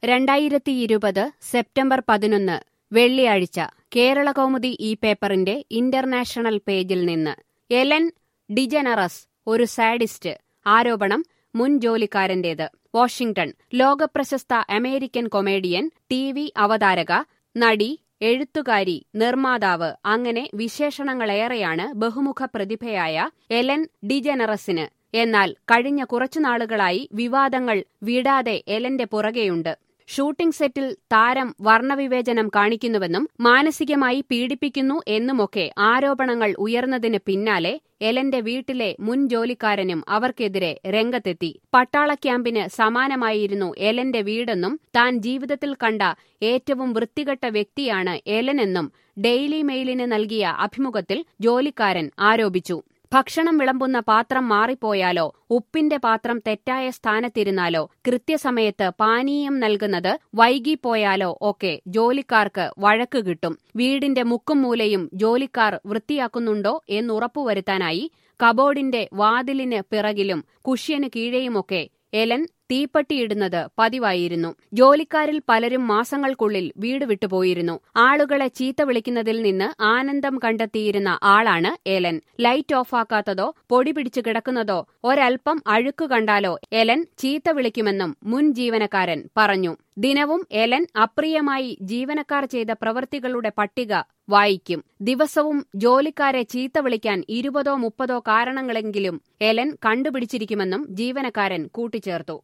രണ്ടായിരത്തി ഇരുപത് സെപ്റ്റംബർ പതിനൊന്ന് വെള്ളിയാഴ്ച കേരളകൗമുദി ഈ പേപ്പറിന്റെ ഇന്റർനാഷണൽ പേജിൽ നിന്ന് എലൻ ഡിജനറസ് ഒരു സാഡിസ്റ്റ് ആരോപണം മുൻ ജോലിക്കാരന്റേത് വാഷിംഗ്ടൺ ലോകപ്രശസ്ത അമേരിക്കൻ കൊമേഡിയൻ ടി വി അവതാരക നടി എഴുത്തുകാരി നിർമ്മാതാവ് അങ്ങനെ വിശേഷണങ്ങളേറെയാണ് ബഹുമുഖ പ്രതിഭയായ എലൻ ഡിജനറസിന് എന്നാൽ കഴിഞ്ഞ കുറച്ചുനാളുകളായി വിവാദങ്ങൾ വിടാതെ എലന്റെ പുറകെയുണ്ട് ഷൂട്ടിംഗ് സെറ്റിൽ താരം വർണ്ണവിവേചനം കാണിക്കുന്നുവെന്നും മാനസികമായി പീഡിപ്പിക്കുന്നു എന്നുമൊക്കെ ആരോപണങ്ങൾ ഉയർന്നതിന് പിന്നാലെ എലന്റെ വീട്ടിലെ മുൻ ജോലിക്കാരനും അവർക്കെതിരെ രംഗത്തെത്തി പട്ടാള ക്യാമ്പിന് സമാനമായിരുന്നു എലന്റെ വീടെന്നും താൻ ജീവിതത്തിൽ കണ്ട ഏറ്റവും വൃത്തികെട്ട വ്യക്തിയാണ് എലനെന്നും ഡെയിലി മെയിലിന് നൽകിയ അഭിമുഖത്തിൽ ജോലിക്കാരൻ ആരോപിച്ചു ഭക്ഷണം വിളമ്പുന്ന പാത്രം മാറിപ്പോയാലോ ഉപ്പിന്റെ പാത്രം തെറ്റായ സ്ഥാനത്തിരുന്നാലോ കൃത്യസമയത്ത് പാനീയം നൽകുന്നത് വൈകിപ്പോയാലോ ഒക്കെ ജോലിക്കാർക്ക് വഴക്ക് കിട്ടും വീടിന്റെ മുക്കും മൂലയും ജോലിക്കാർ വൃത്തിയാക്കുന്നുണ്ടോ എന്നുറപ്പുവരുത്താനായി കബോർഡിന്റെ വാതിലിന് പിറകിലും കുഷ്യന് കീഴെയുമൊക്കെ എലൻ തീപ്പട്ടിയിടുന്നത് പതിവായിരുന്നു ജോലിക്കാരിൽ പലരും മാസങ്ങൾക്കുള്ളിൽ വീട് വിട്ടുപോയിരുന്നു ആളുകളെ ചീത്ത വിളിക്കുന്നതിൽ നിന്ന് ആനന്ദം കണ്ടെത്തിയിരുന്ന ആളാണ് എലൻ ലൈറ്റ് ഓഫാക്കാത്തതോ പൊടി പിടിച്ചു കിടക്കുന്നതോ ഒരൽപ്പം അഴുക്കു കണ്ടാലോ എലൻ ചീത്ത വിളിക്കുമെന്നും മുൻ ജീവനക്കാരൻ പറഞ്ഞു ദിനവും എലൻ അപ്രിയമായി ജീവനക്കാർ ചെയ്ത പ്രവൃത്തികളുടെ പട്ടിക വായിക്കും ദിവസവും ജോലിക്കാരെ ചീത്ത വിളിക്കാൻ ഇരുപതോ മുപ്പതോ കാരണങ്ങളെങ്കിലും എലൻ കണ്ടുപിടിച്ചിരിക്കുമെന്നും ജീവനക്കാരൻ കൂട്ടിച്ചേർത്തു